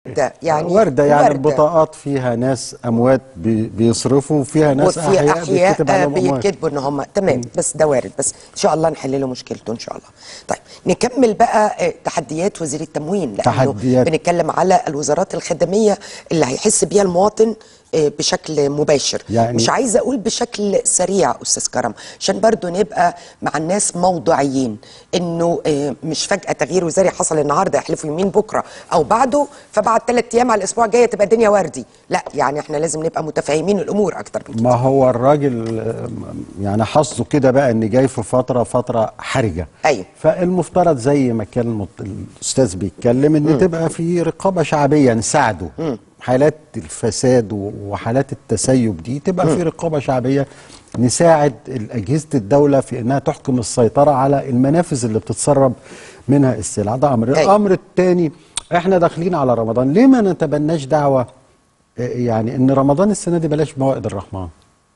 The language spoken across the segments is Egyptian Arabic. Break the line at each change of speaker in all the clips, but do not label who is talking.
يعني
وردة يعني
وردة.
البطاقات فيها ناس اموات بي- بيصرفوا وفيها ناس
وفي
احياء,
احياء
بيتكتب عليهم أموات.
بيكتبوا ان هم تمام بس ده وارد بس ان شاء الله نحل له مشكلته ان شاء الله طيب نكمل بقى آه، تحديات وزير التموين لانه
تحديات.
بنتكلم على الوزارات الخدميه اللي هيحس بيها المواطن آه، بشكل مباشر
يعني-
مش عايزه اقول بشكل سريع استاذ كرم عشان برضو نبقى مع الناس موضوعيين انه آه، مش فجاه تغيير وزاري حصل النهارده يحلفوا يمين بكره او بعده فبعد ثلاث ايام على الاسبوع الجاي تبقى الدنيا وردي لا يعني احنا لازم نبقى متفاهمين الامور اكتر من كده
ما هو الراجل آه، يعني حظه كده بقى ان جاي في فتره فتره حرجه
أيوة.
فالمفترض زي ما كان المت- الاستاذ بيتكلم ان تبقى في رقابه شعبيه نساعده حالات الفساد و- وحالات التسيب دي تبقى في رقابه شعبيه نساعد اجهزه الدوله في انها تحكم السيطره على المنافذ اللي بتتسرب منها السلع ده امر
أيوة.
الامر الثاني احنا داخلين على رمضان ليه ما نتبناش دعوه آه، يعني ان رمضان السنه دي بلاش موائد الرحمن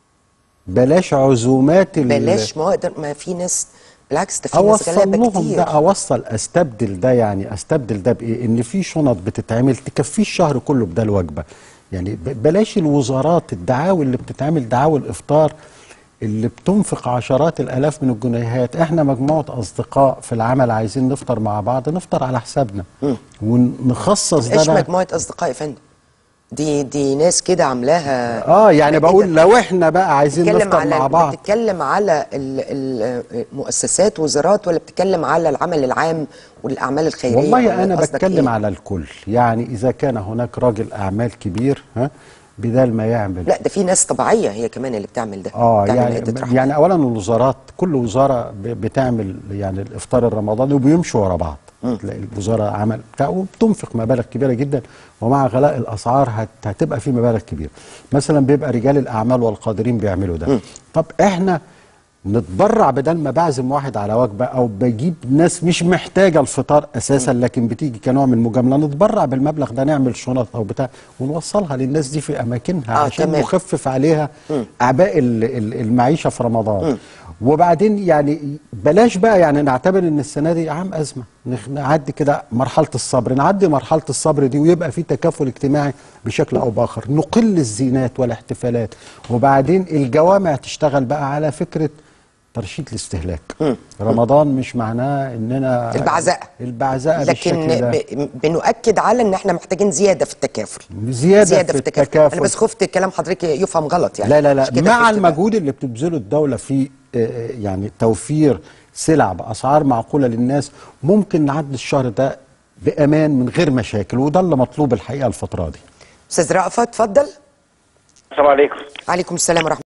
بلاش عزومات ال-
بلاش مواد ما في ناس بالعكس ده في ناس
اوصل
غلابه
لهم
كتير
ده اوصل استبدل ده يعني استبدل ده بايه ان في شنط بتتعمل تكفيه الشهر كله بدل وجبه يعني ب- بلاش الوزارات الدعاوي اللي بتتعمل دعاوي الافطار اللي بتنفق عشرات الالاف من الجنيهات احنا مجموعه اصدقاء في العمل عايزين نفطر مع بعض نفطر على حسابنا ونخصص ده
ايش
بقى
مجموعه اصدقاء يا فندم دي دي ناس كده عاملاها
اه يعني
ده إيه
بقول
ده؟
لو احنا بقى عايزين
بتتكلم
نفطر
على
مع بعض
بتتكلم على ال- المؤسسات وزارات ولا بتتكلم على العمل العام والاعمال الخيريه
والله
ولا
انا
قصدك
بتكلم
إيه؟
على الكل يعني اذا كان هناك راجل اعمال كبير ها بدل ما يعمل
لا ده في ناس طبيعيه هي كمان اللي بتعمل ده
اه
بتعمل
يعني
عدة رحمات.
يعني اولا الوزارات كل وزاره ب- بتعمل يعني الافطار الرمضاني وبيمشوا ورا بعض تلاقي الوزاره عمل بتاع وبتنفق مبالغ كبيره جدا ومع غلاء الاسعار هت- هتبقى في مبالغ كبيره مثلا بيبقى رجال الاعمال والقادرين بيعملوا ده طب احنا نتبرع بدل ما بعزم واحد على وجبه او بجيب ناس مش محتاجه الفطار اساسا لكن بتيجي كنوع من المجامله نتبرع بالمبلغ ده نعمل شنط او بتاع ونوصلها للناس دي في اماكنها
آه،
عشان
تمام.
نخفف عليها اعباء ال- ال- المعيشه في رمضان وبعدين يعني بلاش بقى يعني نعتبر ان السنه دي عام ازمه نخ- نعدي كده مرحله الصبر نعدي مرحله الصبر دي ويبقى في تكافل اجتماعي بشكل او باخر نقل الزينات والاحتفالات وبعدين الجوامع تشتغل بقى على فكره ترشيد الاستهلاك رمضان مش معناه اننا
البعزقة.
البعزقه
لكن
بالشكل ده
ب... بنؤكد على ان احنا محتاجين زياده في التكافل
زيادة
زياده
في
في التكافل,
التكافل.
انا بس خفت كلام حضرتك يفهم غلط يعني
لا لا لا
مش كده
مع
خفت بقى.
المجهود اللي بتبذله الدولة في آه، يعني توفير سلع بأسعار معقولة للناس ممكن نعدي الشهر ده بأمان من غير مشاكل وده اللي مطلوب الحقيقة الفترة دي
استاذ رأفت اتفضل
السلام عليكم
عليكم السلام ورحمه